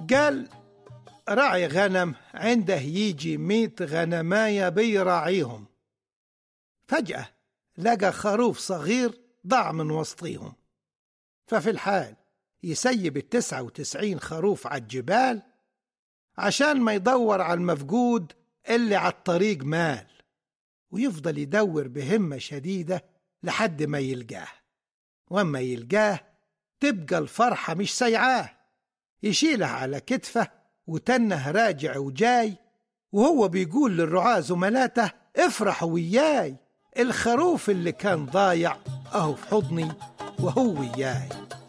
قال راعي غنم عنده يجي ميت غنماية بيراعيهم فجأة لقى خروف صغير ضاع من وسطيهم ففي الحال يسيب التسعة وتسعين خروف على الجبال عشان ما يدور على المفقود اللي على الطريق مال ويفضل يدور بهمة شديدة لحد ما يلقاه واما يلقاه تبقى الفرحة مش سيعاه يشيلها على كتفه وتنه راجع وجاي وهو بيقول للرعاة زملاته افرحوا وياي الخروف اللي كان ضايع اهو في حضني وهو وياي